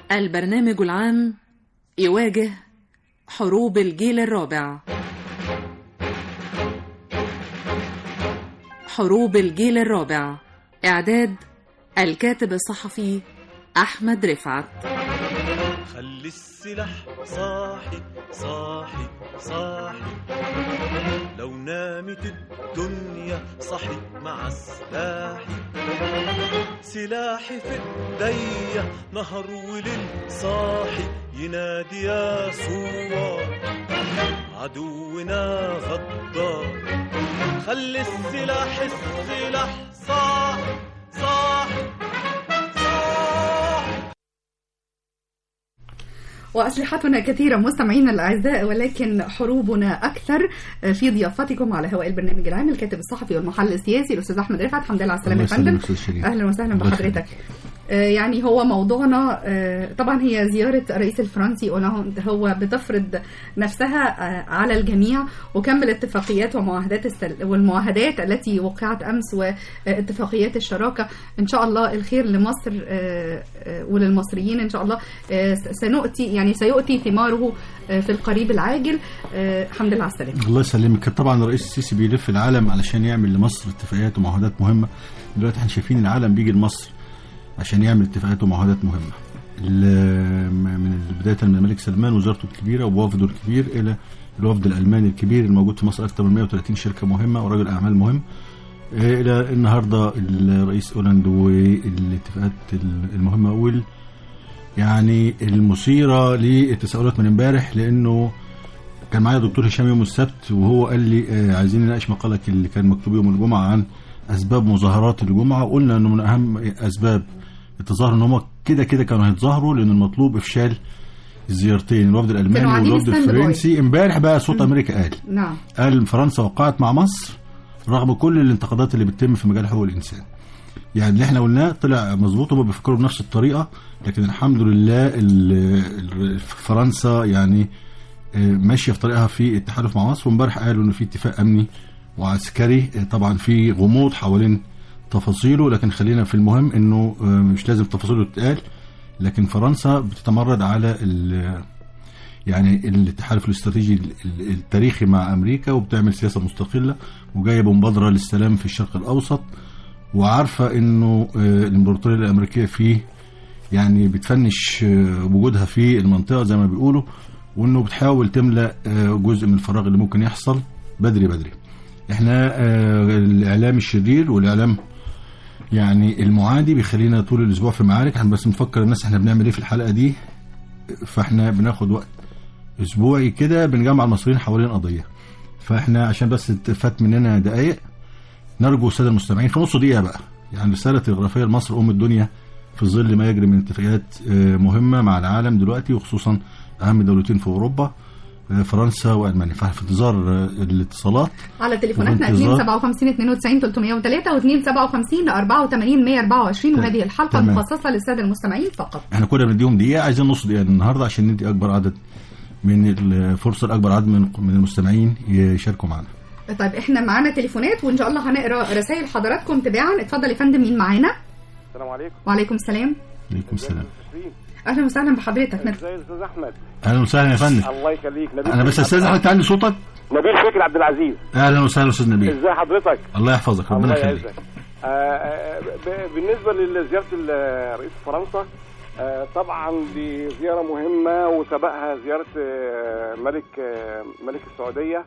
البرنامج العام يواجه حروب الجيل الرابع حروب الجيل الرابع إعداد الكاتب الصحفي أحمد رفعت خلي السلاح صاحي صاحي صاحي لو نامت الدنيا صحي مع سلاحي سلاحي في ايديا نهر وليل صاحي ينادي يا صوار عدونا غدار خلي السلاح السلاح صاحي صاحي صاحي وأسلحتنا كثيرة مستمعينا الأعزاء ولكن حروبنا أكثر في ضيافتكم على هواء البرنامج العام الكاتب الصحفي والمحلل السياسي الأستاذ أحمد رفعت الحمد لله على السلامة يا الله فندم يسلمك أستاذ شريف. أهلا وسهلا الله بحضرتك آه، يعني هو موضوعنا آه، طبعا هي زيارة الرئيس الفرنسي اولاند هو بتفرض نفسها آه، على الجميع وكم الاتفاقيات ومعاهدات السل... والمعاهدات التي وقعت أمس واتفاقيات الشراكة إن شاء الله الخير لمصر آه، آه، وللمصريين إن شاء الله آه، سنؤتي يعني سيؤتي ثماره آه، في القريب العاجل آه، الحمد لله على السلامة الله يسلمك كان طبعا الرئيس السيسي بيلف العالم علشان يعمل لمصر اتفاقيات ومعاهدات مهمه دلوقتي احنا شايفين العالم بيجي لمصر عشان يعمل اتفاقيات ومعاهدات مهمه ال- من بدايه من الملك سلمان وزارته الكبيره ووفده الكبير الى الوفد الالماني الكبير الموجود في مصر اكثر من 130 شركه مهمه ورجل اعمال مهم آه، الى النهارده الرئيس اولاند والاتفاقات المهمه وال يعني المثيره للتساؤلات من امبارح لانه كان معايا دكتور هشام يوم السبت وهو قال لي آه، عايزين نناقش مقالك اللي كان مكتوب يوم الجمعه عن اسباب مظاهرات الجمعه وقلنا انه من اهم اسباب التظاهر ان هم كده كده كانوا هيتظاهروا لان المطلوب افشال الزيارتين الوفد كانوا الالماني قاعدين والوفد stand by. الفرنسي امبارح بقى صوت امريكا قال نعم قال فرنسا وقعت مع مصر رغم كل الانتقادات اللي بتتم في مجال حقوق الانسان يعني اللي احنا قلناه طلع مظبوط هم بيفكروا بنفس الطريقه لكن الحمد لله ال- ال- فرنسا يعني آه، ماشيه في طريقها في التحالف مع مصر وامبارح قالوا ان في اتفاق امني وعسكري آه، طبعا في غموض حوالين تفاصيله لكن خلينا في المهم انه آه، مش لازم تفاصيله تتقال لكن فرنسا بتتمرد على ال- يعني التحالف الاستراتيجي ال- ال- التاريخي مع امريكا وبتعمل سياسه مستقله وجايه بمبادره للسلام في الشرق الاوسط وعارفه انه آه، الامبراطوريه الامريكيه فيه يعني بتفنش آه، وجودها في المنطقه زي ما بيقولوا وانه بتحاول تملا آه، جزء من الفراغ اللي ممكن يحصل بدري بدري احنا آه، الاعلام الشرير والاعلام يعني المعادي بيخلينا طول الاسبوع في معارك احنا بس بنفكر الناس احنا بنعمل ايه في الحلقه دي فاحنا بناخد وقت اسبوعي كده بنجمع المصريين حوالين قضيه فاحنا عشان بس فات مننا دقايق نرجو الساده المستمعين في نص دقيقه بقى يعني رساله تلغرافيه لمصر ام الدنيا في ظل ما يجري من اتفاقيات آه، مهمه مع العالم دلوقتي وخصوصا اهم دولتين في اوروبا آه، فرنسا والمانيا ففي انتظار آه، الاتصالات على تليفوناتنا وبانتظار- 257 92 303 و 257 84 124 وهذه الحلقه تمام. مخصصه للساده المستمعين فقط احنا كنا بنديهم دقيقه عايزين نص دقيقه النهارده عشان ندي اكبر عدد من الفرصه لاكبر عدد من من المستمعين يشاركوا معنا طيب احنا معانا تليفونات وان شاء الله هنقرا رسائل حضراتكم تباعا اتفضل يا فندم مين معانا السلام عليكم وعليكم السلام عليكم السلام تسليم اهلا وسهلا بحضرتك نت- ازاي الاستاذ احمد اهلا وسهلا يا فندم الله يخليك نبيل انا بس استاذ احمد تعلي صوتك نبيل فكري عبد العزيز اهلا وسهلا استاذ نبيل ازاي حضرتك الله يحفظك ربنا الله يخليك يعزك آه، آه، ب- بالنسبه لزياره ال- رئيس فرنسا آه، طبعا دي زياره مهمه وسبقها زياره آه، ملك آه، ملك السعوديه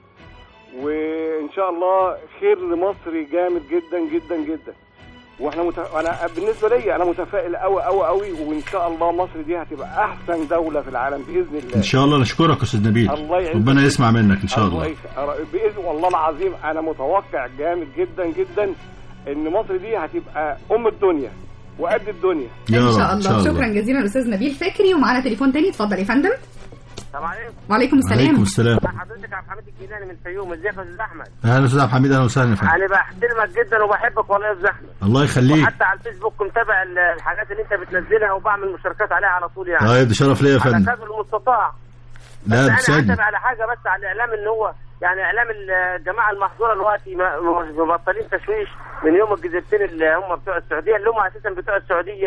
وان شاء الله خير لمصر جامد جدا جدا جدا واحنا مت... انا بالنسبه لي انا متفائل قوي قوي قوي وان شاء الله مصر دي هتبقى احسن دوله في العالم باذن الله ان شاء الله نشكرك يا استاذ نبيل الله يعزك. ربنا يسمع منك ان شاء الله يخ- باذن والله العظيم انا متوقع جامد جدا جدا ان مصر دي هتبقى ام الدنيا وقد الدنيا يا ان رب شاء الله شكرا جزيلا استاذ نبيل فكري ومعانا تليفون تاني اتفضل يا فندم السلام عليكم وعليكم السلام عليكم السلام مع حضرتك عبد الحميد الجيلاني من الفيوم ازيك يا استاذ احمد اهلا استاذ عبد الحميد اهلا وسهلا يا فندم انا بحترمك جدا وبحبك والله يا استاذ احمد الله يخليك وحتى على الفيسبوك متابع ال- الحاجات اللي انت بتنزلها وبعمل مشاركات عليها على طول يعني طيب ده شرف ليا يا على فندم قدر المستطاع بس لا انا بسعدني عاتب على حاجه بس على الاعلام ان هو يعني اعلام الجماعه المحظوره دلوقتي ما- ما- مبطلين تشويش من يوم الجزيرتين اللي هم بتوع السعوديه اللي هم اساسا بتوع السعوديه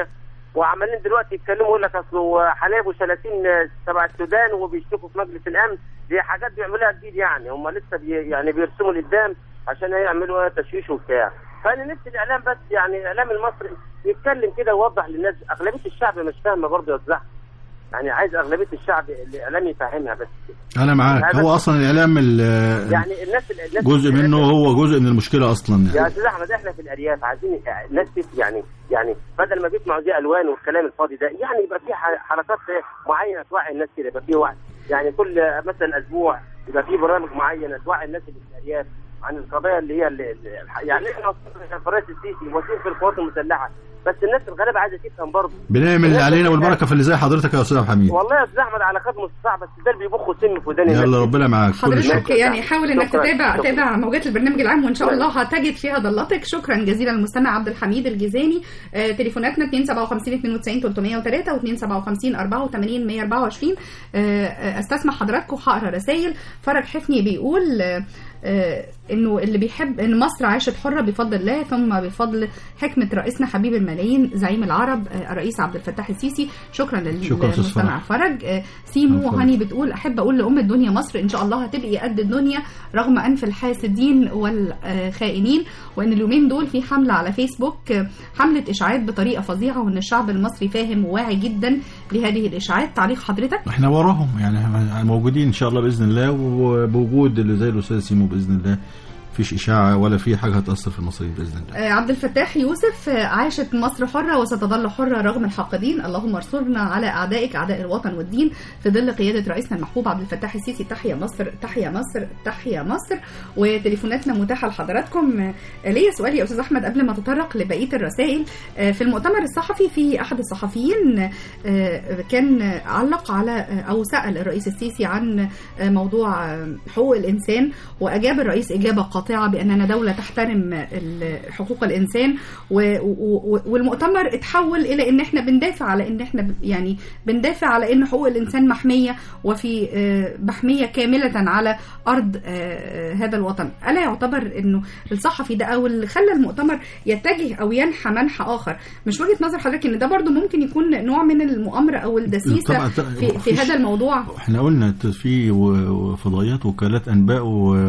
وعمالين دلوقتي يتكلموا يقول لك اصله حلايب وشلاتين تبع السودان وبيشتكوا في مجلس الامن دي حاجات بيعملوها جديد يعني هم لسه بي يعني بيرسموا لقدام عشان يعملوا تشويش وبتاع فانا نفسي الاعلام بس يعني الاعلام المصري يتكلم كده ويوضح للناس اغلبيه الشعب مش فاهمه برضه يا أستاذ أحمد. يعني عايز اغلبيه الشعب الاعلام يفهمها بس كده. انا معاك هذا- هو اصلا الاعلام ال- يعني الناس الناس جزء منه هو جزء من المشكله اصلا يا يعني استاذ احمد احنا في الارياف عايزين الناس تف- يعني يعني بدل ما بيسمعوا دي الوان والكلام الفاضي ده يعني يبقى في ح- حركات معينه توعي الناس كده يبقى في وعي يعني كل مثلا اسبوع يبقى في برامج معينه توعي الناس اللي في الارياف عن القضايا اللي هي اللي اللي- يعني احنا في الرئيس السيسي وزير في القوات المسلحه بس الناس الغلابه عايزه تفهم برضه بنعمل اللي علينا والبركه في اللي زي حضرتك يا استاذ عبد الحميد والله يا استاذ احمد على قدر المستطاع بس ده اللي بيبخوا سم في ودان الناس يلا ربنا معاك كل حضرتك الشكر يعني حاول انك شكراً. تتابع شكراً. تابع موجات البرنامج العام وان شاء شكراً. الله هتجد فيها ضلاتك شكرا جزيلا للمستمع عبد الحميد الجزاني آه تليفوناتنا 257 92 303 و257 84 124 آه آه، استسمح حضراتكم هقرا رسائل فرج حفني بيقول آه آه انه اللي بيحب ان مصر عاشت حره بفضل الله ثم بفضل حكمه رئيسنا حبيب الملايين زعيم العرب آه الرئيس عبد الفتاح السيسي شكرا شكراً أستاذ للمستمع فرج. فرج آه سيمو فرج. هاني بتقول احب اقول لام الدنيا مصر ان شاء الله هتبقي قد الدنيا رغم انف الحاسدين والخائنين وان اليومين دول في حمله على فيسبوك آه، حمله اشاعات بطريقه فظيعه وان الشعب المصري فاهم وواعي جدا لهذه الاشاعات تعليق حضرتك احنا وراهم يعني إحنا موجودين ان شاء الله باذن الله وبوجود اللي زي الاستاذ سيمو باذن الله مفيش اشاعه ولا في حاجه هتاثر في المصريين باذن الله آه، عبد الفتاح يوسف آه، عاشت مصر حرة وستظل حرة رغم الحاقدين اللهم انصرنا على أعدائك أعداء الوطن والدين في ظل قيادة رئيسنا المحبوب عبد الفتاح السيسي تحيا مصر تحيا مصر تحيا مصر وتليفوناتنا متاحة لحضراتكم آه، ليا سؤال يا أستاذ أحمد قبل ما تطرق لبقية الرسائل آه، في المؤتمر الصحفي في أحد الصحفيين آه، كان علق على آه، أو سأل الرئيس السيسي عن آه، موضوع آه، حقوق الإنسان وأجاب الرئيس إجابة قاطعة بأننا دولة تحترم ال- حقوق الإنسان و- و- والمؤتمر اتحول إلى إن إحنا بندافع على إن إحنا ب- يعني بندافع على إن حقوق الإنسان محمية وفي آه، محمية كاملة على أرض آه، آه، هذا الوطن ألا يعتبر إنه الصحفي ده أو اللي خلى المؤتمر يتجه أو ينحى منحى آخر مش وجهة نظر حضرتك إن ده برضو ممكن يكون نوع من المؤامرة أو الدسيسة طبعاً- في, في مفيش- هذا الموضوع احنا قلنا في و- فضائيات وكالات انباء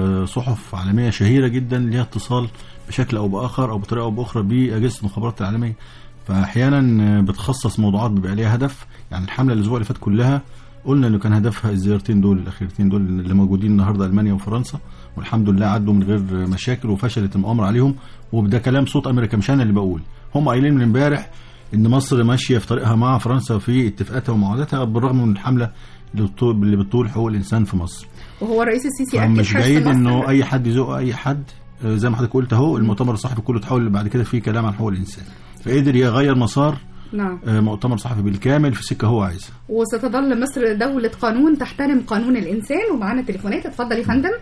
وصحف عالميه شهيره جدا ليها اتصال بشكل او باخر او بطريقه او باخرى باجهزه المخابرات العالميه فاحيانا بتخصص موضوعات بيبقى ليها هدف يعني الحمله الاسبوع اللي فات كلها قلنا انه كان هدفها الزيارتين دول الاخيرتين دول اللي موجودين النهارده المانيا وفرنسا والحمد لله عدوا من غير مشاكل وفشلت المؤامره عليهم وده كلام صوت امريكا مش انا اللي بقول هم قايلين من امبارح ان مصر ماشيه في طريقها مع فرنسا في اتفاقاتها ومعاهداتها بالرغم من الحمله اللي بتطول- اللي بتطول حقوق الانسان في مصر وهو الرئيس السيسي أكد مش حرص بعيد مصر انه اي حد يزق اي حد آه، زي ما حضرتك قلت اهو المؤتمر الصحفي كله تحول بعد كده فيه كلام عن حقوق الانسان فقدر يغير مسار نعم آه، مؤتمر صحفي بالكامل في سكه هو عايزها وستظل مصر دولة قانون تحترم قانون الإنسان ومعانا تليفونات اتفضل يا فندم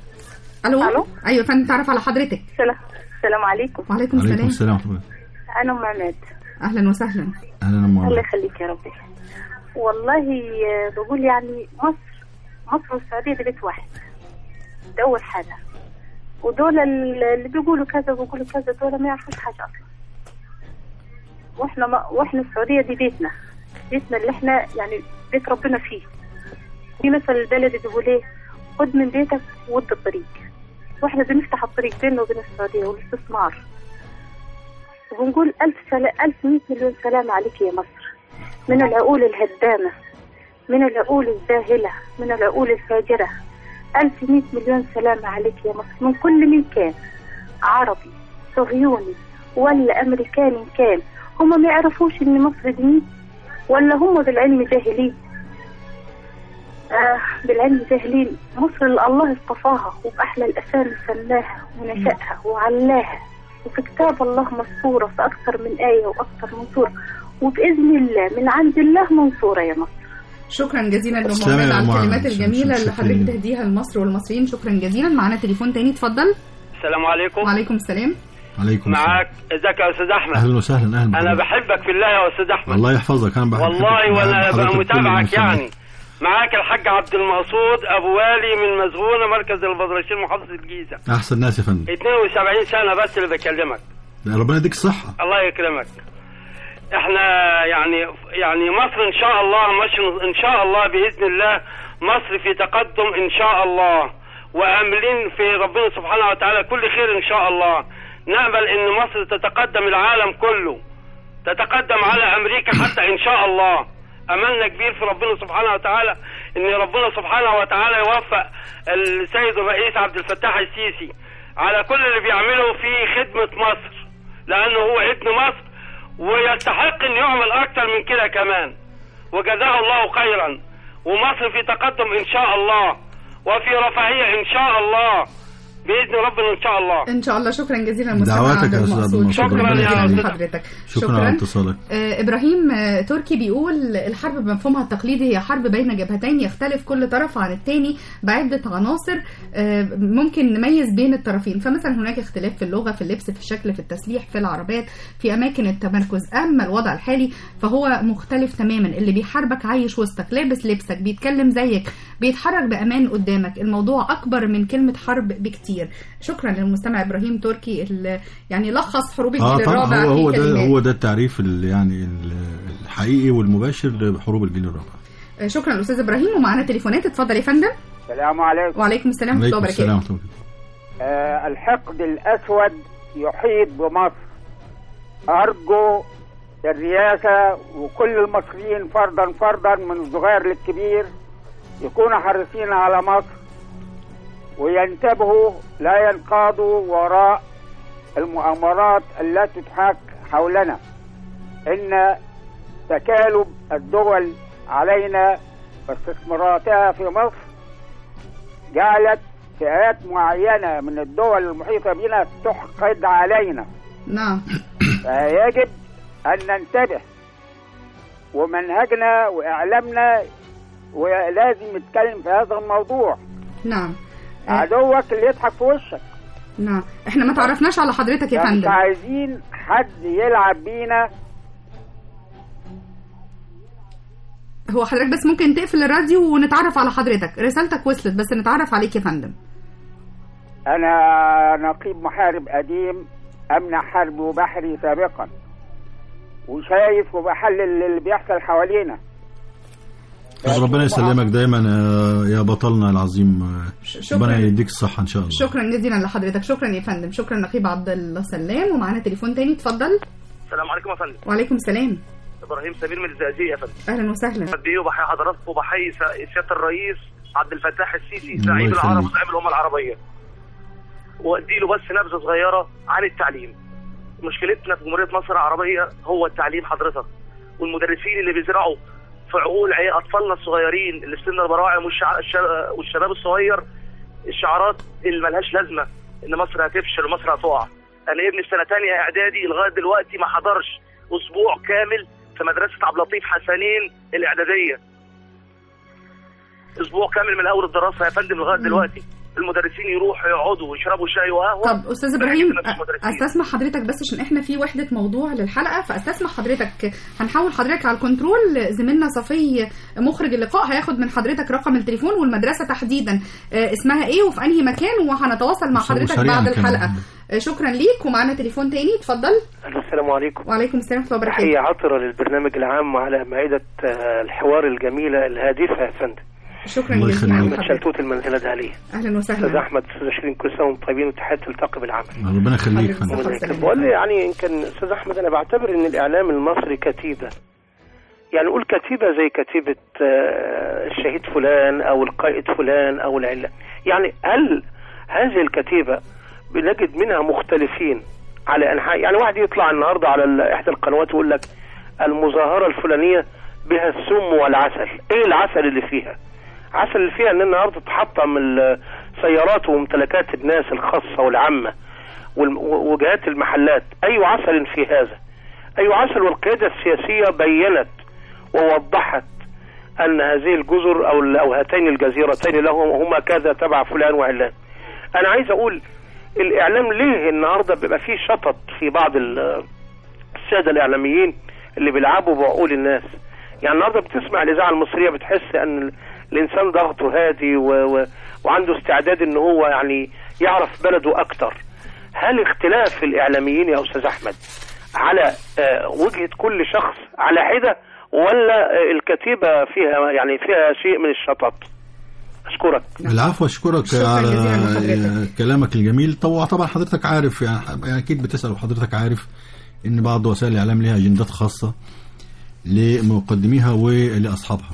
ألو ألو. أيوة يا فندم تعرف على حضرتك السلام السلام عليكم وعليكم عليكم السلام السلام ورحمه الله انا ام عماد أهلا وسهلا اهلا ام الله عمر. يخليك يا ربي والله آه، بقول يعني مصر مصر والسعوديه ده بيت واحد ده اول حاجه ودول ال- اللي بيقولوا كذا وبيقولوا كذا دول ما يعرفوش حاجه اصلا واحنا ما واحنا السعوديه دي بيتنا بيتنا اللي احنا يعني بيت ربنا فيه في مثل البلد بيقول ايه خد من بيتك ود الطريق واحنا بنفتح الطريق بيننا وبين السعوديه والاستثمار وبنقول ألف سلا... ألف مئة مليون سلام عليك يا مصر من العقول الهدامة من العقول الزاهلة من العقول الفاجرة ألف مئة مليون سلام عليك يا مصر من كل من كان عربي صهيوني ولا أمريكاني كان هم ما يعرفوش إن مصر دي ولا هم بالعلم جاهلين آه بالعلم جاهلين مصر اللي الله اصطفاها وبأحلى الأسامي سماها ونشأها وعلاها وفي كتاب الله مسطورة في أكثر من آية وأكثر من سورة وبإذن الله من عند الله منصورة يا مصر شكرا جزيلا لأم تسلمي عماد يا على أم عماد. الكلمات شكراً- الجميلة اللي شكراً. حضرتك بتهديها لمصر والمصريين شكرا جزيلا معانا تليفون تاني اتفضل السلام عليكم وعليكم السلام عليكم السلام معاك ازيك يا استاذ احمد اهلا وسهلا اهلا انا بحضرتك. بحبك في الله يا استاذ احمد الله يحفظك انا بحبك والله وانا بحب بقى حضرتك كل متابعك المسلمين. يعني معاك الحاج عبد المقصود ابو والي من مزغونه مركز البدرشين محافظه الجيزه احسن ناس يا فندم 72 سنه بس اللي بكلمك لا، ربنا يديك الصحه الله يكرمك احنا يعني يعني مصر ان شاء الله مش ان شاء الله باذن الله مصر في تقدم ان شاء الله واملين في ربنا سبحانه وتعالى كل خير ان شاء الله نامل ان مصر تتقدم العالم كله تتقدم على امريكا حتى ان شاء الله املنا كبير في ربنا سبحانه وتعالى ان ربنا سبحانه وتعالى يوفق السيد الرئيس عبد الفتاح السيسي على كل اللي بيعمله في خدمة مصر لانه هو ابن مصر ويستحق ان يعمل اكتر من كده كمان وجزاه الله خيرا ومصر في تقدم ان شاء الله وفي رفاهية ان شاء الله باذن ربنا ان شاء الله ان شاء الله شكرا جزيلا للمستمع دعواتك عبد يا أستاذ عبد المقصود المقصود. شكرا ربنا جزيلا يعزك. لحضرتك شكرا على اتصالك آه، ابراهيم آه، تركي بيقول الحرب بمفهومها التقليدي هي حرب بين جبهتين يختلف كل طرف عن الثاني بعده عناصر آه، ممكن نميز بين الطرفين فمثلا هناك اختلاف في اللغه في اللبس في الشكل في التسليح في العربات في اماكن التمركز اما الوضع الحالي فهو مختلف تماما اللي بيحاربك عايش وسطك لابس لبسك بيتكلم زيك بيتحرك بامان قدامك الموضوع اكبر من كلمه حرب بكتير شكرا للمستمع ابراهيم تركي اللي يعني لخص حروب اه الجيل طبعا الرابع هو في هو ده كلمات. هو ده التعريف اللي يعني ال- الحقيقي والمباشر لحروب الجيل الرابع شكرا استاذ ابراهيم ومعانا تليفونات اتفضل يا فندم السلام عليكم وعليكم السلام ورحمه الله عليكم وبركاته السلام ورحمه الله آه الحقد الأسود يحيط بمصر أرجو الرئاسة وكل المصريين فردا فردا من الصغير للكبير يكونوا حريصين على مصر وينتبهوا لا ينقادوا وراء المؤامرات التي تحاك حولنا إن تكالب الدول علينا واستثماراتها في مصر جعلت فئات معينة من الدول المحيطة بنا تحقد علينا نعم فيجب أن ننتبه ومنهجنا وإعلامنا ولازم يتكلم في هذا الموضوع نعم آه، عدوك اللي يضحك في وشك نعم احنا ما تعرفناش على حضرتك يا مش فندم عايزين حد يلعب بينا هو حضرتك بس ممكن تقفل الراديو ونتعرف على حضرتك رسالتك وصلت بس نتعرف عليك يا فندم أنا نقيب محارب قديم أمنع حرب وبحري سابقا وشايف وبحلل اللي بيحصل حوالينا طب ربنا يسلمك دايما يا- يا بطلنا العظيم شكراً. ربنا يديك الصحه ان شاء الله شكرا جزيلا لحضرتك شكرا يا فندم شكرا نقيب عبد الله سلام ومعانا تليفون تاني اتفضل السلام عليكم يا فندم وعليكم السلام ابراهيم سمير من الزقازيق يا فندم اهلا وسهلا بدي وبحيي حضراتكم وبحيي سا- سياده الرئيس عبد الفتاح السيسي الله زعيم العرب يخليك. وزعيم الامه العربيه وادي له بس نبذه صغيره عن التعليم مشكلتنا في جمهوريه مصر العربيه هو التعليم حضرتك والمدرسين اللي بيزرعوا في عقول عي- اطفالنا الصغيرين اللي في سن البراعم والشع- الش- والشباب الصغير الشعارات اللي ملهاش لازمه ان مصر هتفشل ومصر هتقع انا ابني في سنه تانية اعدادي لغايه دلوقتي ما حضرش اسبوع كامل في مدرسه عبد اللطيف حسنين الاعداديه اسبوع كامل من اول الدراسه يا فندم لغايه دلوقتي المدرسين يروحوا يقعدوا ويشربوا شاي وقهوه طب استاذ ابراهيم بحيث إن مفيش مدرسين. استسمح حضرتك بس عشان احنا في وحده موضوع للحلقه فاستسمح حضرتك هنحول حضرتك على الكنترول زميلنا صفي مخرج اللقاء هياخد من حضرتك رقم التليفون والمدرسه تحديدا آه، اسمها ايه وفي انهي مكان وهنتواصل مع وسريعاً حضرتك كمان. بعد الحلقه آه، شكرا ليك ومعانا تليفون تاني اتفضل السلام عليكم وعليكم السلام ورحمه الله تحية وبركاته عطرة للبرنامج العام على مائدة آه، الحوار الجميلة الهادفة يا فندم شكرا الله جزيلا يخليك. أحمد لحضرتك شلتوت المنزلة دهلية اهلا أستاذ وسهلا أحمد أستاذ شيرين كل سنة وأنتم طيبين وتحياتي تلتقي بالعمل ربنا يخليك حضرتك فندم. صحة ربنا وسلامة. يكرمك. بقول يعني يمكن أستاذ أحمد أنا بعتبر إن الإعلام المصري كتيبة يعني نقول كتيبة زي كتيبة آه، الشهيد فلان أو القائد فلان أو العلة يعني هل هذه الكتيبة بنجد منها مختلفين على أنحاء يعني واحد يطلع النهاردة على ال- إحدى القنوات يقول لك المظاهرة الفلانية بها السم والعسل إيه العسل اللي فيها عسل اللي فيها ان النهارده تحطم السيارات وممتلكات الناس الخاصه والعامه والم- ووجهات المحلات اي عسل في هذا اي عسل والقياده السياسيه بينت ووضحت ان هذه الجزر او ال- او هاتين الجزيرتين لهم هما كذا تبع فلان وعلان انا عايز اقول الاعلام ليه النهارده بيبقى فيه شطط في بعض ال- الساده الاعلاميين اللي بيلعبوا بعقول الناس يعني النهارده بتسمع الاذاعه المصريه بتحس ان ال- الانسان ضغطه هادي و... و... وعنده استعداد ان هو يعني يعرف بلده اكتر هل اختلاف الاعلاميين يا استاذ احمد على آه، وجهه كل شخص على حده ولا آه، الكتيبه فيها يعني فيها شيء من الشطط اشكرك العفو اشكرك شكراً على جزيلاً لحضرتك. كلامك الجميل طبعا طبعا حضرتك عارف يعني يعني اكيد بتسال وحضرتك عارف ان بعض وسائل الاعلام ليها اجندات خاصه لمقدميها ولاصحابها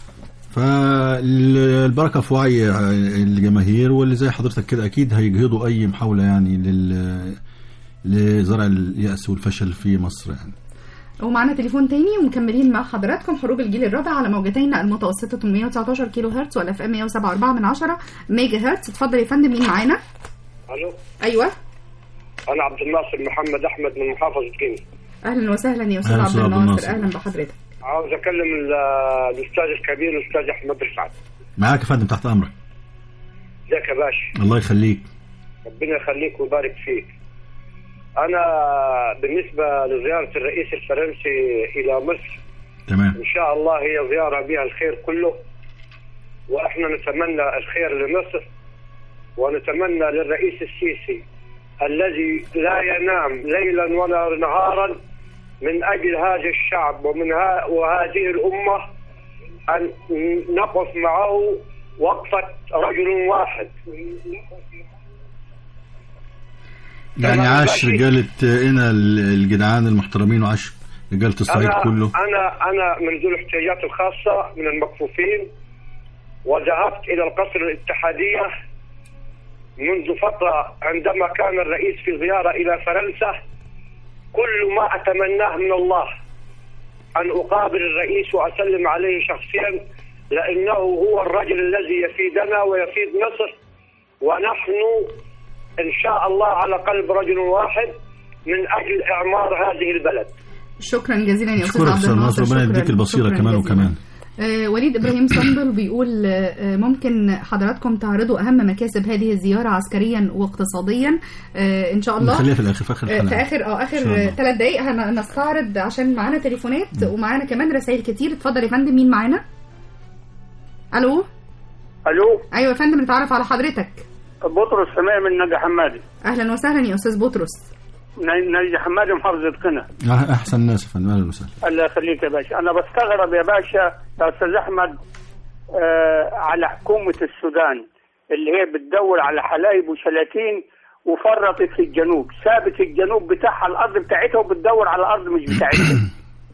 فالبركه في وعي الجماهير واللي زي حضرتك كده اكيد هيجهضوا اي محاوله يعني لل لزرع اليأس والفشل في مصر يعني ومعنا تليفون تاني ومكملين مع حضراتكم حروب الجيل الرابع على موجتين المتوسطة 819 كيلو هرتز ولا في ام 107.4 من 10 ميجا هرتز اتفضل يا فندم مين معانا؟ الو ايوه انا عبد الناصر محمد احمد من محافظه كينيا اهلا وسهلا يا استاذ أهلا عبد أستاذ عبد الناصر الناصر. اهلا بحضرتك عاوز اكلم ال- الاستاذ الكبير الاستاذ احمد رفعت معاك يا فندم تحت امرك ازيك يا باشا الله يخليك ربنا يخليك ويبارك فيك انا بالنسبه لزياره الرئيس الفرنسي الى مصر تمام ان شاء الله هي زياره بها الخير كله واحنا نتمنى الخير لمصر ونتمنى للرئيس السيسي الذي لا ينام ليلا ولا نهارا من اجل هذا الشعب ومن ها وهذه الامه ان نقف معه وقفه رجل واحد يعني تمام، عاش ماشي. رجالة هنا الجدعان المحترمين وعاش رجالة الصعيد أنا كله أنا أنا من ذوي الاحتياجات الخاصة من المكفوفين وذهبت إلى القصر الاتحادية منذ فترة عندما كان الرئيس في زيارة إلى فرنسا كل ما أتمناه من الله أن أقابل الرئيس وأسلم عليه شخصيا لأنه هو الرجل الذي يفيدنا ويفيد مصر ونحن إن شاء الله على قلب رجل واحد من أجل إعمار هذه البلد شكرا جزيلا يا استاذ اشكرك عبد استاذ الناصر ناصر ربنا شكراً- يديك البصيرة شكراً كمان جزيلاً. وكمان آه، وليد ابراهيم صندل بيقول آه، ممكن حضراتكم تعرضوا اهم مكاسب هذه الزياره عسكريا واقتصاديا آه، ان شاء الله نخليها في الاخر في اخر آه، الحلقة في اخر اه إن شاء اخر الله. ثلاث دقائق هنستعرض عشان معانا تليفونات ومعانا كمان رسائل كتير اتفضل يا فندم مين معانا الو الو ايوه يا فندم نتعرف على حضرتك بطرس حماية من نجا حمادي اهلا وسهلا يا استاذ بطرس نجا حمادي محافظة قنا آه، احسن ناس يا فندم اهلا وسهلا الله يخليك يا باشا انا بستغرب يا باشا يا استاذ احمد آه على حكومة السودان اللي هي بتدور على حلايب وشلاتين وفرطت في الجنوب سابت الجنوب بتاعها الارض بتاعتها وبتدور على الارض مش بتاعتها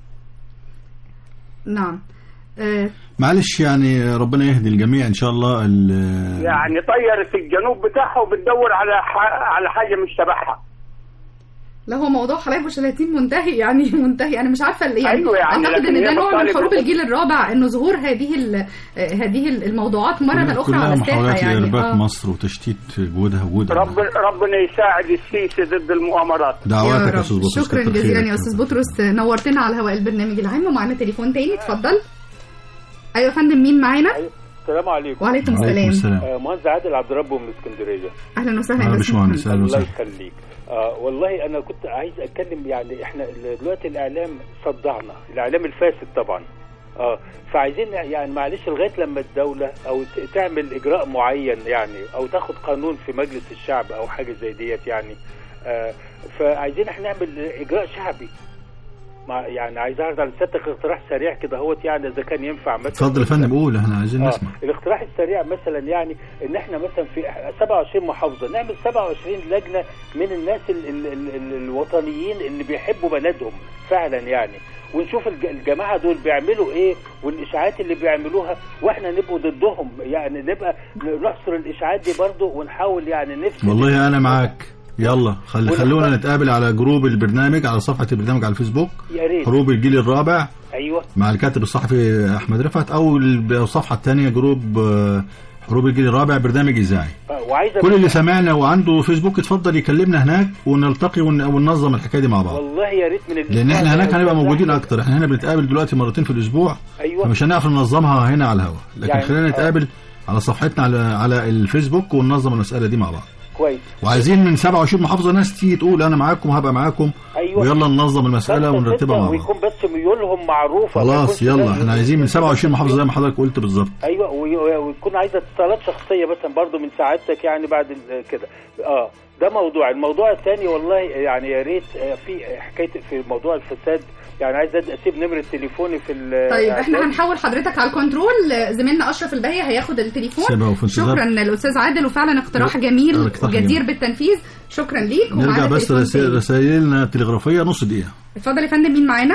نعم آه، معلش يعني ربنا يهدي الجميع ان شاء الله ال- يعني طيرت الجنوب بتاعها وبتدور على ح... على حاجه مش تبعها لا هو موضوع حلايب وشلاتين منتهي يعني منتهي انا مش عارفه اللي يعني, أيوة يعني، اعتقد لكن ان ده هي نوع من بتطالب حروب بال- الجيل الرابع انه ظهور هذه ال- آه، هذه الموضوعات مره كلها- اخرى كلها على الساحه محاولات يعني لارباك آه. مصر وتشتيت جهودها وجود رب... ربنا يساعد السيسي ضد المؤامرات دعواتك يا يا رب. استاذ بطرس شكرا كتر جزيلا خيرك. يا استاذ بطرس نورتنا على هواء البرنامج العام ومعانا تليفون تاني اتفضل ايوه يا فندم مين معانا السلام عليكم وعليكم وعليكم السلام السلام. آه، مهندس عادل عبد ربه من اسكندريه اهلا وسهلا آه، يا باشمهندس باشمهندس. اهلا الله وسهلا يخليك آه والله انا كنت عايز اتكلم يعني احنا ال- دلوقتي الاعلام صدعنا الاعلام الفاسد طبعا اه فعايزين يعني معلش لغايه لما الدوله او ت- تعمل اجراء معين يعني او تاخد قانون في مجلس الشعب او حاجه زي ديت يعني آه فعايزين احنا نعمل اجراء شعبي مع يعني عايز اعرض على سيادتك اقتراح سريع كده اهوت يعني اذا كان ينفع مثلا اتفضل يا فندم قول احنا عايزين آه نسمع الاقتراح السريع مثلا يعني ان احنا مثلا في 27 محافظه نعمل 27 لجنه من الناس ال ال ال ال الوطنيين اللي بيحبوا بلدهم فعلا يعني ونشوف الج- الجماعه دول بيعملوا ايه والاشاعات اللي بيعملوها واحنا نبقوا ضدهم يعني نبقى نحصر الاشاعات دي برضو ونحاول يعني نفسد والله انا معاك يلا خلي خلونا نتقابل على جروب البرنامج على صفحة البرنامج على الفيسبوك يا ريت حروب الجيل الرابع ايوه مع الكاتب الصحفي احمد رفعت او ال- الصفحة الثانية جروب آه، حروب الجيل الرابع برنامج اذاعي آه، وعايز كل اللي سمعنا وعنده فيسبوك اتفضل يكلمنا هناك ونلتقي ون- وننظم الحكايه دي مع بعض والله يا ريت من الإسبوع لان احنا ده هناك لو هنبقى كان موجودين أحمد- اكتر احنا هنا بنتقابل دلوقتي مرتين في الاسبوع ايوه فمش هنعرف ننظمها هنا على الهواء لكن يعني- خلينا نتقابل على صفحتنا على على الفيسبوك وننظم المساله دي مع بعض كويس وعايزين من 27 محافظه ناس تيجي تقول انا معاكم وهبقى معاكم أيوة. ويلا ننظم المساله خمسة ونرتبها ستة مع بعض ويكون بس ميولهم معروفه ما خلاص يكونش يلا ده- احنا عايزين من 27 محافظه زي ما حضرتك قلت بالظبط ايوه وي- ويكون عايزه اتصالات شخصيه مثلا برضو من سعادتك يعني بعد ال- كده اه ده موضوع الموضوع الثاني والله يعني يا ريت آه، في حكايه في موضوع الفساد يعني عايز أد- اسيب نمره تليفوني في ال- طيب احنا الإعداد. هنحاول حضرتك على الكنترول زميلنا اشرف البهي هياخد التليفون سيبها وفي انتظار. شكرا للاستاذ عادل وفعلا اقتراح لا، جميل اقتراح وجدير جميل. بالتنفيذ شكرا ليك نرجع ومعانا بس تليفون رسائل تاني. رسائلنا التلغرافيه نص دقيقه اتفضل يا فندم مين معانا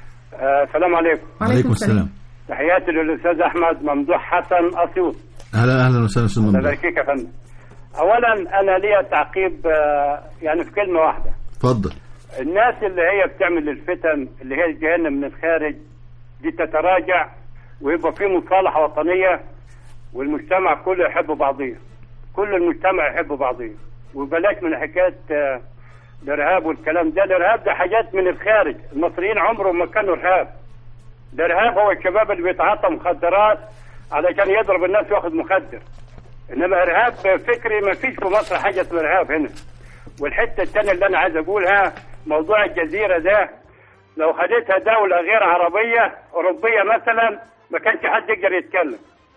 آه، السلام عليكم وعليكم السلام تحياتي للاستاذ احمد ممدوح حسن اسيوط اهلا اهلا وسهلا استاذ الله ممدوح يبارك فيك يا فندم اولا انا ليا تعقيب آه، يعني في كلمه واحده اتفضل الناس اللي هي بتعمل الفتن اللي هي جاينا من الخارج دي تتراجع ويبقى في مصالحه وطنيه والمجتمع كله يحب بعضيه كل المجتمع يحب بعضيه وبلاش من حكايه آه، الارهاب والكلام ده الارهاب ده حاجات من الخارج المصريين عمرهم ما كانوا ارهاب الارهاب هو الشباب اللي بيتعاطى مخدرات علشان يضرب الناس وياخد مخدر انما ارهاب فكري ما فيش في مصر حاجه اسمها ارهاب هنا والحته الثانيه اللي انا عايز اقولها موضوع الجزيره ده لو خدتها دوله غير عربيه اوروبيه مثلا ما كانش حد يقدر يتكلم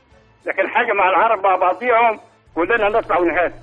لكن حاجه مع العرب مع بعضيهم كلنا نطلع ونهاد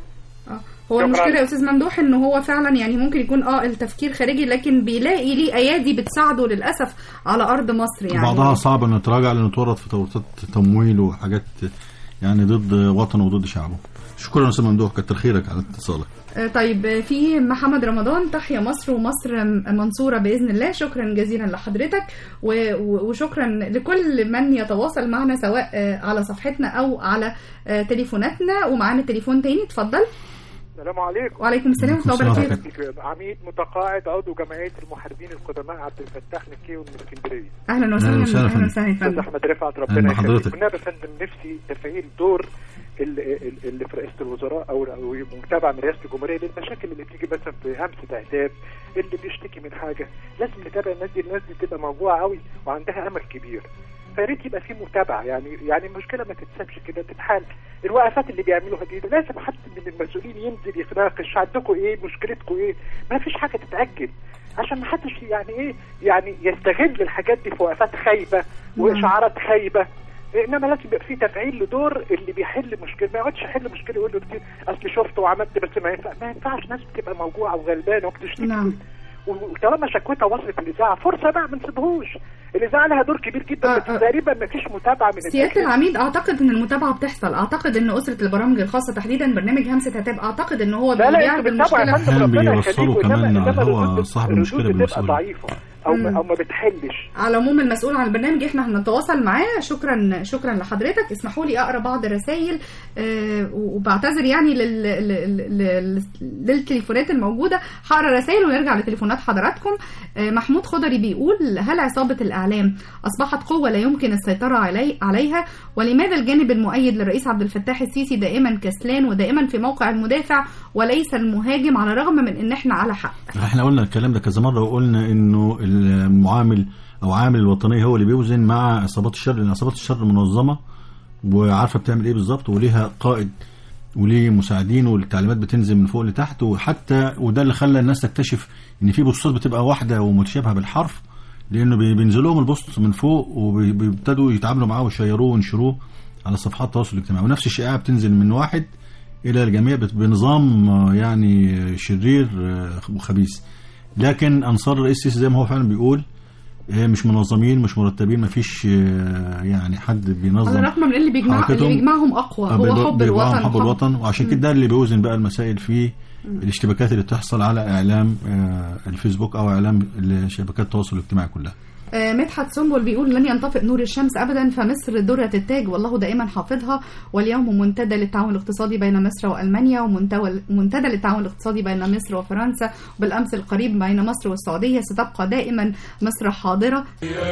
هو شكراً. المشكله يا استاذ ممدوح ان هو فعلا يعني ممكن يكون اه التفكير خارجي لكن بيلاقي ليه ايادي بتساعده للاسف على ارض مصر يعني بعضها صعب انه يتراجع لانه اتورط في تورطات تمويل وحاجات يعني ضد وطنه وضد شعبه شكرا يا استاذ ممدوح كتر خيرك على اتصالك آه، طيب آه، في محمد رمضان تحيا مصر ومصر م- منصورة بإذن الله شكرا جزيلا لحضرتك و- و- وشكرا لكل من يتواصل معنا سواء آه، على صفحتنا أو على آه، تليفوناتنا ومعانا تليفون تاني اتفضل السلام عليكم وعليكم السلام ورحمة الله وبركاته عميد متقاعد عضو جمعيه المحاربين القدماء عبد الفتاح مكي من اسكندريه أهلا وسهلا أهلا وسهلا أهلا وسهلا يا استاذ فندم احمد رفعت أهلا ربنا بحضرتك. يخليك والنبي يا فندم نفسي تفعيل دور ال- ال- اللي في رئاسه الوزراء او او متابعه من رئاسه الجمهوريه للمشاكل اللي بتيجي مثلا في همسه اعتاب اللي بيشتكي من حاجه لازم نتابع الناس دي الناس دي تبقى موجوعه قوي وعندها امل كبير فيا ريت يبقى في متابعه يعني يعني المشكله ما تتسابش كده تتحل الوقفات اللي بيعملوها دي لازم حد من المسؤولين ينزل يتناقش عندكم ايه مشكلتكم ايه ما فيش حاجه تتاجل عشان ما حدش يعني ايه يعني يستغل الحاجات دي في وقفات خايبه واشعارات خايبه انما لازم يبقى في تفعيل لدور اللي بيحل مشكله ما يقعدش يحل مشكله يقول له كتير اصل شفت وعملت بس ما ينفع ما ينفعش ناس بتبقى موجوعه وغلبانه وبتشتكي نعم وطالما شكوتها وصلت الاذاعه فرصه بقى ما نسيبهوش الاذاعه لها دور كبير جدا بس تقريبا ما فيش متابعه من سيادة الأجهزة. العميد اعتقد ان المتابعة بتحصل اعتقد ان اسرة البرامج الخاصة تحديدا برنامج همسة هتاب اعتقد ان هو لا لا بيعرض انتوا بتتابعوا يا المشكلة فندم أحيانا ربنا بيوصلوا يخليكم كمان انما على انما الهوا الردود- صاحب الردود المشكلة بتبقى بالمسؤولية. ضعيفه او ما او ما بتحلش على العموم المسؤول عن البرنامج احنا هنتواصل معاه شكرا شكرا لحضرتك اسمحوا لي اقرا بعض الرسائل آه، وبعتذر يعني لل... لل... لل... للتليفونات الموجوده هقرا رسائل ونرجع لتليفونات حضراتكم آه، محمود خضري بيقول هل عصابه الاعلام اصبحت قوه لا يمكن السيطره علي... عليها ولماذا الجانب المؤيد للرئيس عبد الفتاح السيسي دائما كسلان ودائما في موقع المدافع وليس المهاجم على الرغم من ان احنا على حق احنا قلنا الكلام ده كذا مره وقلنا انه المعامل او عامل الوطنيه هو اللي بيوزن مع عصابات الشر لان عصابات الشر منظمه وعارفه بتعمل ايه بالظبط وليها قائد وليه مساعدين والتعليمات بتنزل من فوق لتحت وحتى وده اللي خلى الناس تكتشف ان في بوستات بتبقى واحده ومتشابهه بالحرف لانه بي- بينزل لهم البوست من فوق وبيبتدوا يتعاملوا معاه ويشيروه وينشروه على صفحات التواصل الاجتماعي ونفس الشائعه بتنزل من واحد الى الجميع بت- بنظام آه، يعني شرير آه، وخبيث لكن انصار الرئيس السيسي زي ما هو فعلا بيقول آه، مش منظمين مش مرتبين مفيش آه، يعني حد بينظم على الرغم من اللي بيجمع اللي حركتهم. بيجمعهم اقوى آه، هو بيبقى- حب بيبقى الوطن حب الوطن وعشان مم. كده ده اللي بيوزن بقى المسائل في الاشتباكات اللي بتحصل على اعلام آه، الفيسبوك او اعلام شبكات التواصل الاجتماعي كلها آه، مدحت سنبل بيقول لن ينطفئ نور الشمس ابدا فمصر درة التاج والله دائما حافظها واليوم منتدى للتعاون الاقتصادي بين مصر والمانيا ومنتوى- ومنتدى للتعاون الاقتصادي بين مصر وفرنسا وبالامس القريب بين مصر والسعوديه ستبقى دائما مصر حاضره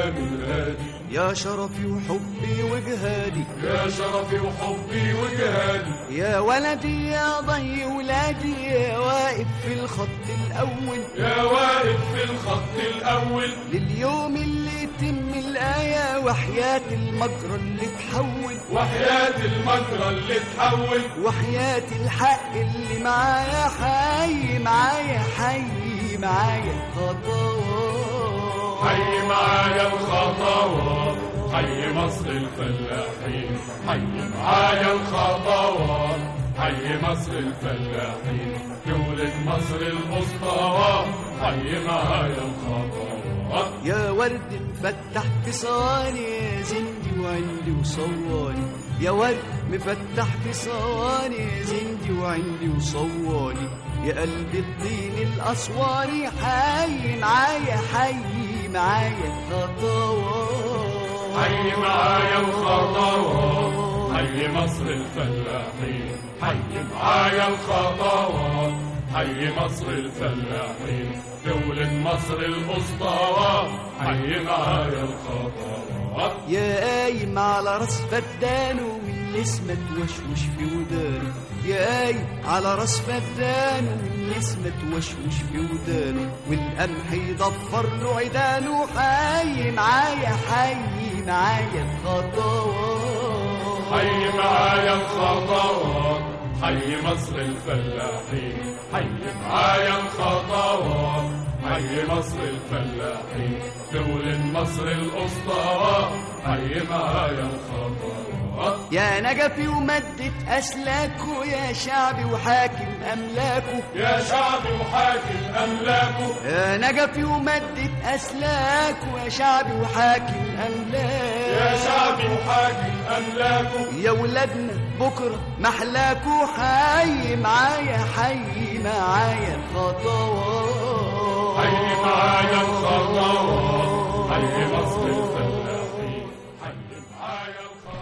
يا شرفي وحبي وجهادي يا شرفي وحبي وجهادي يا ولدي يا ضي ولادي يا واقف في الخط الأول يا واقف في الخط الأول لليوم اللي يتم الآية وحياة المجرى اللي تحول وحياة المجرى اللي تحول وحياة الحق اللي معايا حي معايا حي معايا خطوات حي معايا الخطوات حي مصر الفلاحين حي معايا الخطوات حي مصر الفلاحين دولة مصر الأسطوات حي معايا الخطوات يا ورد مفتح في صواني يا زندي وعندي وصواني يا ورد مفتح في صواني يا زندي وعندي وصواني يا قلب الطين الأسواني حي معايا حي معايا خطوات حي معايا الخطوات حي مصر الفلاحين حي معايا الخطوات حي مصر الفلاحين دولة مصر الأسطوات حي معايا الخطوات يا قايم على راس فدانه واللي اسمه توشوش في ودانه يا قايم على راس فدانه واللي اسمه توشوش في ودانه والقمح يضفر له عيدانه حي معايا حي معايا الخطوات حي معايا الخطوات حي مصر الفلاحين حي معايا الخطوات حي مصر الفلاحين دولة مصر الأسطوات حي معايا الخطوات يا نجفي ومدة أسلاكه يا شعبي وحاكم أملاكه يا شعبي وحاكم أملاكه يا نجفي ومدة أسلاكه يا شعبي وحاكم أملاكه يا شعبي وحاكم أملاكه يا ولادنا بكرة محلاكوا حي معايا حي معايا خطوات حي معايا الخطوات حي مصر الفلاحين حي معايا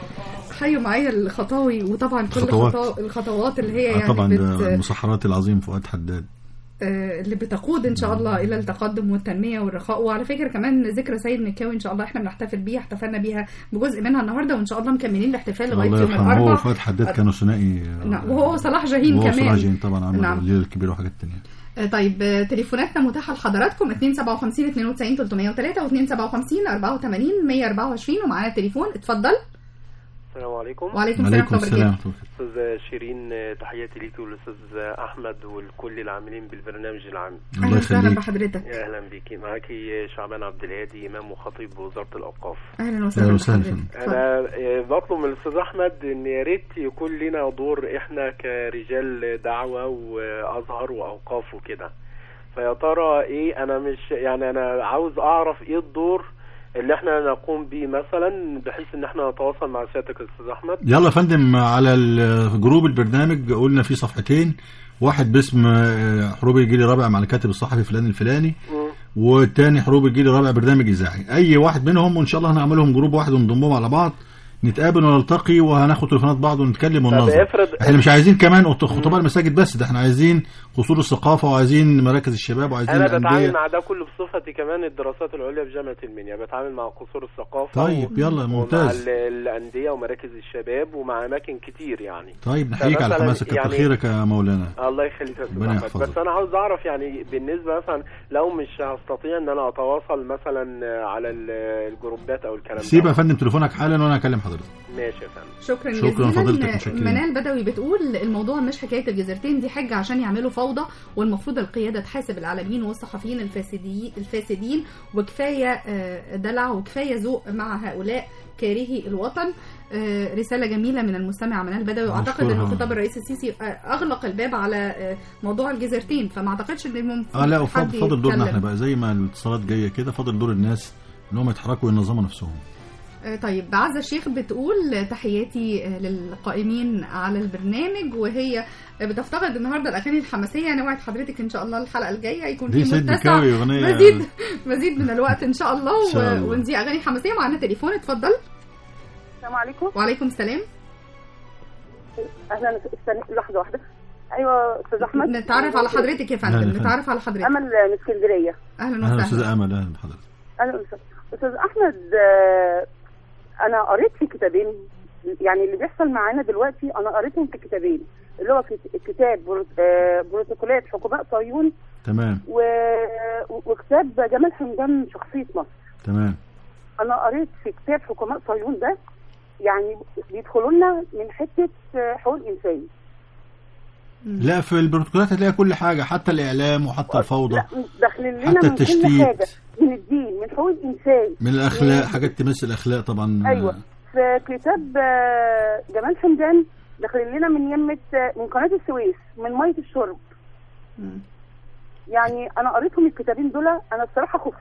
حيوا معايا الخطاوي وطبعا كل خطوات. خطو... الخطوات اللي هي آه يعني طبعا بت... ده المسحرات العظيم فؤاد حداد آه، اللي بتقود ان شاء الله الى التقدم والتنميه والرخاء وعلى فكره كمان ذكرى سيد مكاوي ان شاء الله احنا بنحتفل بيها احتفلنا بيها بجزء منها النهارده وان شاء الله مكملين الاحتفال لغايه الله يوم يرحمه هو الاربعاء وفؤاد حداد كانوا ثنائي نعم وهو صلاح جاهين وهو كمان صلاح جاهين طبعا عمل نعم. الليله الكبيره وحاجات تانية آه، طيب آه، تليفوناتنا متاحه لحضراتكم 257 92 303 و 257 84 124 ومعانا تليفون اتفضل السلام عليكم وعليكم السلام ورحمة الله وبركاته. استاذ شيرين تحياتي ليك والاستاذ احمد والكل العاملين بالبرنامج العام اهلا وسهلا بحضرتك يا اهلا بيكي معاكي شعبان عبد الهادي امام وخطيب بوزاره الاوقاف اهلا وسهلا بحضرتك انا آه، بطلب من الاستاذ احمد ان يا ريت يكون لنا دور احنا كرجال دعوه وازهر واوقاف وكده فيا ترى ايه انا مش يعني انا عاوز اعرف ايه الدور اللي احنا نقوم بيه مثلا بحيث ان احنا نتواصل مع سيادتك يا استاذ احمد يلا يا فندم على ال- جروب البرنامج قلنا فيه صفحتين واحد باسم آه، حروب الجيل الرابع مع الكاتب الصحفي فلان الفلاني والتاني حروب الجيل الرابع برنامج اذاعي اي واحد منهم وان شاء الله هنعملهم جروب واحد ونضمهم على بعض نتقابل ونلتقي وهناخد تليفونات بعض ونتكلم وننظم افرض- احنا مش عايزين كمان خطباء المساجد بس ده احنا عايزين قصور الثقافه وعايزين مراكز الشباب وعايزين انا بتعامل الانديه مع ده كله بصفتي كمان الدراسات العليا في جامعه المنيا بتعامل مع قصور الثقافه طيب، يلا، ومع ممتاز. ال- الانديه ومراكز الشباب ومع اماكن كتير يعني طيب نحييك على فمثلاً حماسك كتر يعني- خيرك يا مولانا الله يخليك يا استاذ ربنا احمد يحفظك. بس انا عاوز اعرف يعني بالنسبه مثلا لو مش هستطيع ان انا اتواصل مثلا على ال- الجروبات او الكلام سيب ده يا فندم تليفونك حالا وانا هكلم حضرتك ماشي يا فندم شكرا, شكراً جزيلا فضيلتك، متشكرين. منال بدوي بتقول الموضوع مش حكايه الجزيرتين دي حجه عشان يعملوا فوضى والمفروض القياده تحاسب العالمين والصحفيين الفاسدين الفاسدين وكفايه آه، دلع وكفايه ذوق مع هؤلاء كارهي الوطن آه، رسالة جميلة من المستمع منال بدوي واعتقد ان نشكرها. خطاب الرئيس السيسي آه، اغلق الباب على آه، موضوع الجزيرتين فما اعتقدش ان المفروض اه لا حد وفاضل فاضل دورنا يتكلم. احنا بقى زي ما الاتصالات جايه كده فاضل دور الناس ان هم يتحركوا وينظموا نفسهم آه، طيب عزة الشيخ بتقول تحياتي آه، للقائمين على البرنامج وهي بتفتقد النهارده الاغاني الحماسيه نوعد حضرتك ان شاء الله الحلقه الجايه يكون دي في سيد متسع مكاوي أغنية- مزيد مزيد من الوقت ان شاء الله, إن شاء الله. و- ونذيع اغاني حماسيه معانا تليفون اتفضل السلام عليكم وعليكم السلام اهلا استنى لحظه واحده ايوه استاذ احمد نتعرف على حضرتك يا أهلا فندم يا فندم. نتعرف على حضرتك امل من اسكندريه اهلا اهلا وسهلا استاذ امل اهلا بحضرتك اهلا وسهلا استاذ احمد آه، انا قريت في كتابين يعني اللي بيحصل معانا دلوقتي انا قريتهم في كتابين اللي هو كت- كتاب برو- آه، بروتوكولات حكماء صهيون تمام و... وكتاب جمال حمدان شخصيه مصر تمام انا قريت في كتاب حكماء صهيون ده يعني بيدخلوا لنا من حته حقوق الانسان لا في البروتوكولات هتلاقي كل حاجه حتى الاعلام وحتى الفوضى داخلين لنا حتى من كل التشتيت. حاجه من الدين من حقوق الانسان من الاخلاق حاجات تمس الاخلاق طبعا ايوه في كتاب آه، جمال حمدان داخلين لنا من يمه آه، من قناه السويس من ميه الشرب يعني انا قريتهم الكتابين دول انا الصراحه خفت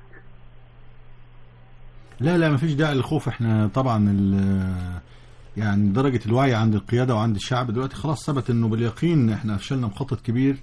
لا لا مفيش داعي للخوف احنا طبعا ال- يعني درجة الوعي عند القيادة وعند الشعب دلوقتي خلاص ثبت انه باليقين احنا فشلنا مخطط كبير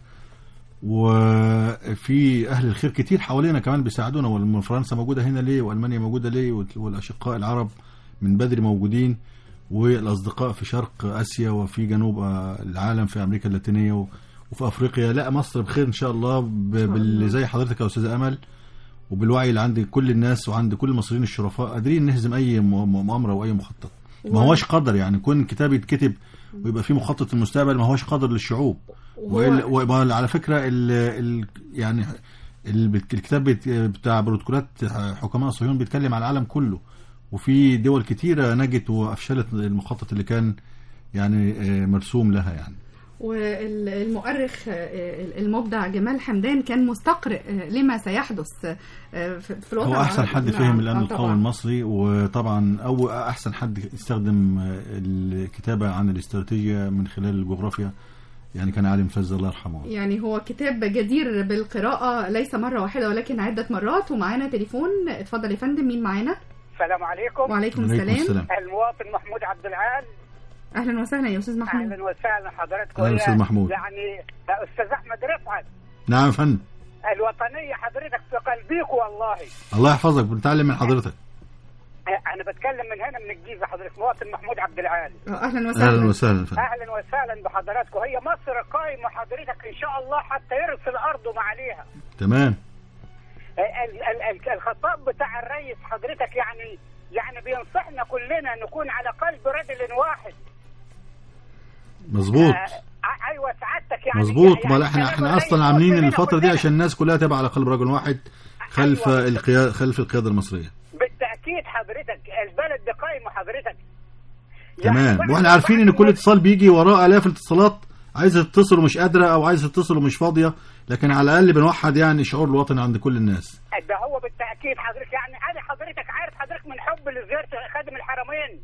وفي اهل الخير كتير حوالينا كمان بيساعدونا وفرنسا موجودة هنا ليه والمانيا موجودة ليه وال- والاشقاء العرب من بدري موجودين والاصدقاء في شرق اسيا وفي جنوب آه، العالم في امريكا اللاتينية و- وفي افريقيا لا مصر بخير ان شاء الله ب- باللي زي حضرتك يا استاذة امل وبالوعي اللي عند كل الناس وعند كل المصريين الشرفاء قادرين نهزم اي م- م- مؤامره واي مخطط ما و- هوش قدر يعني كون كتاب يتكتب ويبقى فيه مخطط المستقبل ما هوش قدر للشعوب وإلا- وإلا- على فكره ال ال يعني ال- الكتاب بت- بتاع بروتوكولات حكماء صهيون بيتكلم على العالم كله وفي دول كتيره نجت وافشلت المخطط اللي كان يعني آه، مرسوم لها يعني والمؤرخ آه، المبدع جمال حمدان كان مستقرئ آه، لما سيحدث آه، في في الوطن هو احسن العربي. حد نعم، فهم الامن آه، القومي طبعاً. المصري وطبعا او احسن حد استخدم الكتابه عن الاستراتيجيه من خلال الجغرافيا يعني كان علي مفز الله يرحمه يعني هو كتاب جدير بالقراءة ليس مرة واحدة ولكن عدة مرات ومعانا تليفون اتفضل يا فندم مين معانا السلام عليكم وعليكم السلام. السلام. المواطن محمود عبد العال أهلا وسهلا يا أستاذ محمود اهلا وسهلا حضرتك أهلا أستاذ محمود. يعني استاذ احمد رفعت نعم يا فندم الوطنيه حضرتك في قلبيك والله الله يحفظك بنتعلم من حضرتك انا بتكلم من هنا من الجيزه حضرتك مواطن محمود عبد العال اهلا اهلا وسهلا يا فندم اهلا وسهلا بحضراتكم هي مصر قائمه حضرتك ان شاء الله حتى يرث الارض ما عليها تمام ال- ال- ال- الخطاب بتاع الرئيس حضرتك يعني يعني بينصحنا كلنا نكون على قلب رجل واحد مظبوط ع- ايوه سعادتك يعني مظبوط يعني ما احنا احنا اصلا عاملين الفتره دي عشان الناس كلها تبقى على قلب رجل واحد خلف القياده خلف القياده المصريه بالتاكيد حضرتك البلد دي قائمه حضرتك تمام واحنا عارفين ان كل اتصال بيجي وراه الاف الاتصالات عايزه تتصل ومش قادره او عايزه تتصل ومش فاضيه لكن على الاقل بنوحد يعني الشعور الوطني عند كل الناس ده هو بالتاكيد حضرتك يعني انا حضرتك عارف حضرتك من حب لزياره خادم الحرمين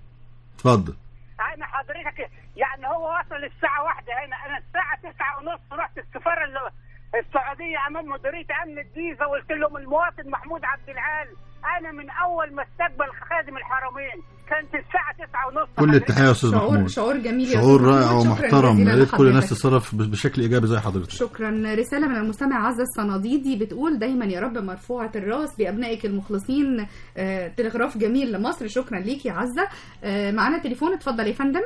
اتفضل انا حضرتك يعني هو وصل الساعه واحدة هنا انا الساعه تسعة ونص رحت السفاره ال- السعوديه امام مديريه امن الجيزه وقلت لهم المواطن محمود عبد العال انا من اول ما استقبل خادم الحرمين كانت الساعه تسعة ونص كل التحيه يا استاذ شعور- محمود شعور جميل يا شعور أستاذ رائع محمود. شكراً ومحترم جزيلاً يا ريت كل الناس لحضرتك. تتصرف ب- بشكل ايجابي زي حضرتك شكرا رسالة من المستمع عزة الصناديدي بتقول دايما يا رب مرفوعة الراس بأبنائك المخلصين آه، تلغراف جميل لمصر شكرا ليك يا عزة آه، معانا تليفون اتفضل يا فندم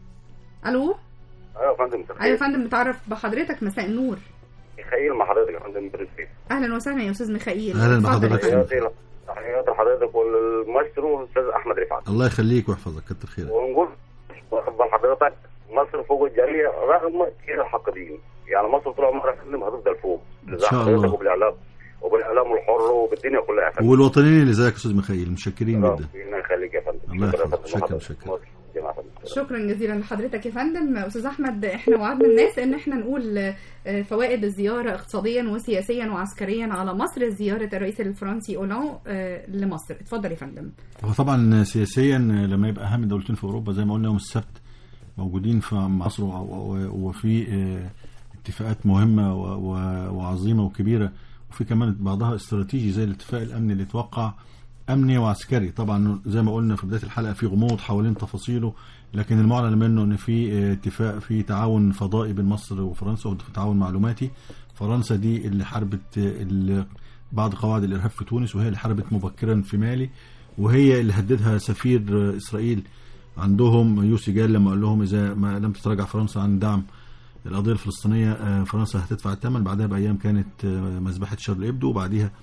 ألو ايوه يا فندم مساء أيوة يا الخير. فندم بتعرف بحضرتك مساء النور ميخائيل مع حضرتك يا فندم برنسيس أهلا وسهلا يا أستاذ ميخائيل أهلاً اتفضل يا بحضرتك. فندم. تحياتي تحياتي لحضرتك والمايسترو الاستاذ احمد رفعت الله يخليك ويحفظك كتر خيرك ونقول واخد بال حضرتك مصر فوق الجاليه رغم كده الحاقدين يعني مصر طول عمرها يا فندم هتفضل فوق إن شاء الله. حضرتك وبالاعلام وبالاعلام الحر وبالدنيا كلها يا فندم والوطنيين اللي زيك يا استاذ ميخائيل مشكرين جدا ربنا يخليك يا فندم الله شكرا يا يحفظك فندم. شكرا شكرا مصر جماعة فندم. شكرا جزيلا لحضرتك يا فندم استاذ احمد احنا وعدنا الناس ان احنا نقول آه، فوائد الزياره اقتصاديا وسياسيا وعسكريا على مصر زياره الرئيس الفرنسي اولان آه، لمصر اتفضل يا فندم هو طبعا سياسيا لما يبقى اهم دولتين في اوروبا زي ما قلنا يوم السبت موجودين في مصر و- و- وفي آه، اتفاقات مهمه و- و- وعظيمه وكبيره وفي كمان بعضها استراتيجي زي الاتفاق الامني اللي اتوقع امني وعسكري طبعا زي ما قلنا في بدايه الحلقه في غموض حوالين تفاصيله لكن المعلن منه ان في آه، اتفاق في تعاون فضائي بين مصر وفرنسا وفي تعاون معلوماتي فرنسا دي اللي حاربت آه، ال- بعض قواعد الارهاب في تونس وهي اللي حاربت مبكرا في مالي وهي اللي هددها سفير آه، اسرائيل عندهم يوسي جال لما قال لهم اذا ما لم تتراجع فرنسا عن دعم القضيه الفلسطينيه آه، فرنسا هتدفع الثمن بعدها بايام كانت آه، مذبحه شارل ابدو وبعديها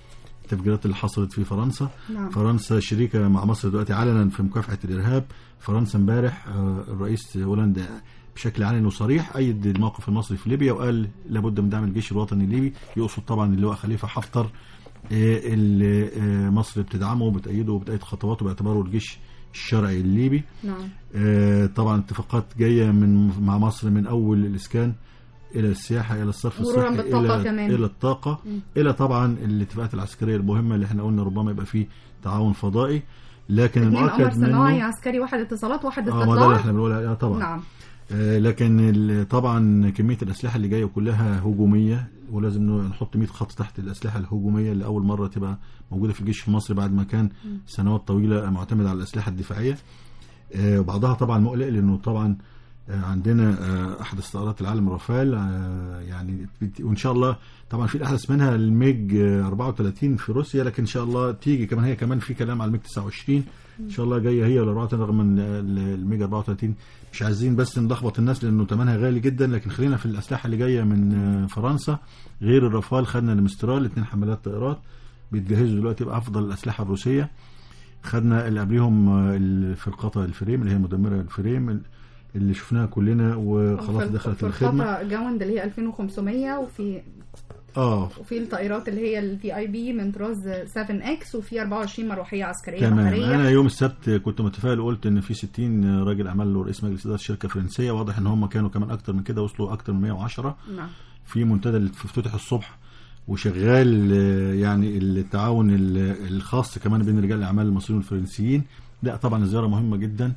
التفجيرات اللي حصلت في فرنسا نعم. فرنسا شريكه مع مصر دلوقتي علنا في مكافحه الارهاب فرنسا امبارح آه، الرئيس هولندا بشكل علني وصريح ايد الموقف المصري في ليبيا وقال لابد من دعم الجيش الوطني الليبي يقصد طبعا اللواء خليفه حفتر آه، اللي آه، مصر بتدعمه وبتأيده وبتأيد خطواته باعتباره الجيش الشرعي الليبي نعم آه، طبعا اتفاقات جايه من مع مصر من اول الاسكان الى السياحه الى الصرف مرورا الصحي بالطاقة الى كمان. الى الطاقه مم. الى طبعا الاتفاقات العسكريه المهمه اللي احنا قلنا ربما يبقى فيه تعاون فضائي لكن اثنين قمر المؤكد صناعي منه عسكري واحد اتصالات واحد اه ما ده اللي استطلاع احنا بنقول عليه طبعا نعم آه، لكن ال- طبعا كميه الاسلحه اللي جايه كلها هجوميه ولازم نحط 100 خط تحت الاسلحه الهجوميه اللي اول مره تبقى موجوده في الجيش المصري بعد ما كان مم. سنوات طويله معتمد على الاسلحه الدفاعيه آه، وبعضها طبعا مقلق لانه طبعا آه، عندنا آه، احد استعارات العالم رافال آه، يعني بت- وان شاء الله طبعا في الاحدث منها الميج آه، 34 في روسيا لكن ان شاء الله تيجي كمان هي كمان في كلام على الميج 29 ان شاء الله جايه هي ولا 34 رغم ان ال- الميج 34 مش عايزين بس نلخبط الناس لانه ثمنها غالي جدا لكن خلينا في الاسلحه اللي جايه من آه، فرنسا غير الرافال خدنا المسترال اثنين حملات طائرات بيتجهزوا دلوقتي بافضل الاسلحه الروسيه خدنا اللي قبليهم آه، الفرقاطه الفريم اللي هي مدمره الفريم اللي شفناها كلنا وخلاص دخلت في الخدمه الخطة جوند اللي هي 2500 وفي اه وفي الطائرات اللي هي الفي اي بي من طراز 7 اكس وفي 24 مروحيه عسكريه تمام بحريه انا يوم السبت كنت متفائل وقلت ان في 60 راجل اعمال ورئيس مجلس اداره شركه فرنسيه واضح ان هم كانوا كمان اكتر من كده وصلوا اكتر من 110 نعم في منتدى اللي افتتح الصبح وشغال آه، يعني التعاون ال- الخاص كمان بين رجال الاعمال المصريين والفرنسيين لا طبعا الزياره مهمه جدا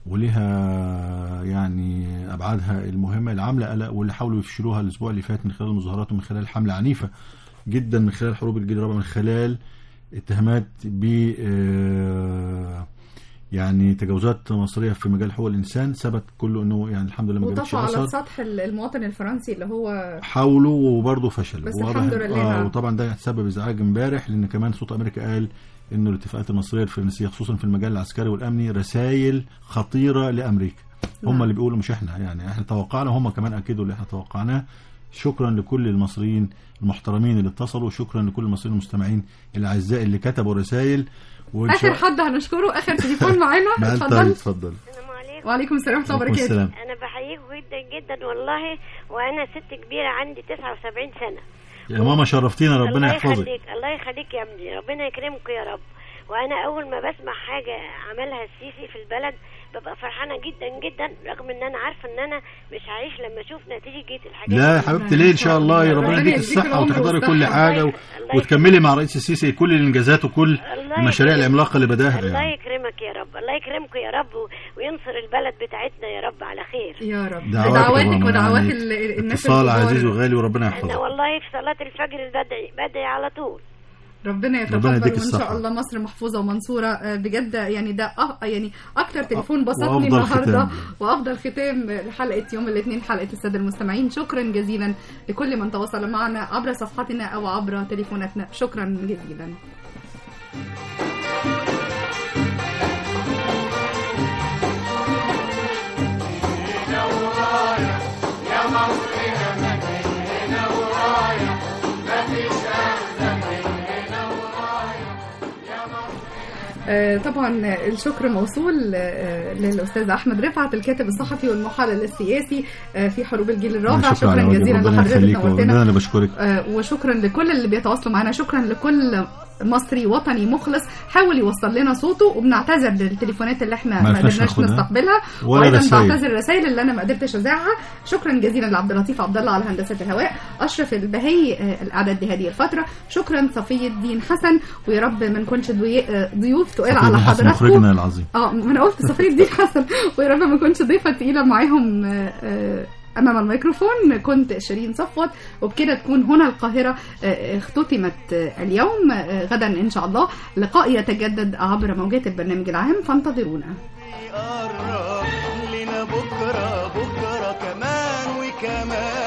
ولها يعني ابعادها المهمه العامله قلق واللي حاولوا يفشلوها الاسبوع اللي فات من خلال المظاهرات ومن خلال حمله عنيفه جدا من خلال حروب الجيل الرابع من خلال اتهامات ب آه، يعني تجاوزات مصريه في مجال حقوق الانسان ثبت كله انه يعني الحمد لله ما جابتش وطفوا على اثر سطح المواطن الفرنسي اللي هو حاولوا وبرضه فشل بس واضح- الحمد لله آه نعم. وطبعا ده سبب ازعاج امبارح لان كمان صوت امريكا قال انه الاتفاقات المصريه الفرنسيه خصوصا في المجال العسكري والامني رسائل خطيره لامريكا هم نعم. اللي بيقولوا مش احنا يعني احنا توقعنا هم كمان اكدوا اللي احنا توقعناه شكرا لكل المصريين المحترمين اللي اتصلوا شكرا لكل المصريين المستمعين الاعزاء اللي كتبوا رسائل وان اخر حد هنشكره اخر تليفون معانا ما انت اتفضل اتفضل وعليكم السلام ورحمه الله عليكم وبركاته السلام. انا بحييكم جدا جدا والله وانا ست كبيره عندي 79 سنه يا ماما شرفتينا ربنا الله يحفظك يخليك الله يخليك يا ابني ربنا يكرمكم يا رب وانا اول ما بسمع حاجه عملها السيسي في البلد ببقى فرحانه جدا جدا رغم ان انا عارفه ان انا مش هعيش لما اشوف نتيجه الحاجات لا يا دي. حبيبتي ليه ان شاء الله يا ربنا يديك الصحه وتحضري كل حاجه و... وتكملي مع رئيس السيسي كل الانجازات وكل الله المشاريع يكرمك. العملاقه اللي بداها الله يعني يكرمك يا رب الله يكرمكم يا رب و- وينصر البلد بتاعتنا يا رب على خير يا رب دعواتك يا بدعواتك ماما، ودعوات يعني ال- الناس اتصال الكبار. عزيز وغالي وربنا انا يحفظك والله في صلاه الفجر بدعي بدعي على طول ربنا ربنا يتقبل يديك وان الصحة. شاء الله مصر محفوظه ومنصوره آه، بجد يعني ده أه يعني اكتر تليفون بسطني وأفضل النهارده ختام. وافضل ختام لحلقه يوم الاثنين حلقه الساده المستمعين شكرا جزيلا لكل من تواصل معنا عبر صفحتنا او عبر تليفوناتنا شكرا جزيلا يا مصر هنا هنا ورايا مفيش أحسن من هنا ورايا يا آه، طبعا الشكر موصول آه، للاستاذ احمد رفعت الكاتب الصحفي والمحلل السياسي آه، في حروب الجيل الرابع شكرا على شكرا واجب. جزيلا ربنا لحضرتك يخليك نورتنا وانا اللي بشكرك آه، وشكرا لكل اللي بيتواصلوا معنا شكرا لكل مصري وطني مخلص حاول يوصل لنا صوته وبنعتذر للتليفونات اللي احنا ما ما عرفناش قدرناش ناخدها. نستقبلها ولا وايضا رسايل. بعتذر الرسائل اللي انا ما قدرتش اذاعها شكرا جزيلا لعبد اللطيف عبد الله على هندسه الهواء اشرف البهي آه، الاعداد لهذه الفتره شكرا صفي الدين حسن ويا رب ما نكونش ضي- آه، ضيوف تقال صفي على الدين حسن حضراتكم مخرجنا العظيم اه ما انا قلت صفي الدين حسن ويا رب ما اكونش ضيفه تقيله معاهم آه، آه، امام الميكروفون كنت شيرين صفوت وبكده تكون هنا القاهره آه، اختتمت آه، اليوم آه، غدا ان شاء الله لقاء يتجدد عبر موجات البرنامج العام فانتظرونا قرب لنا بكرة بكرة كمان وكمان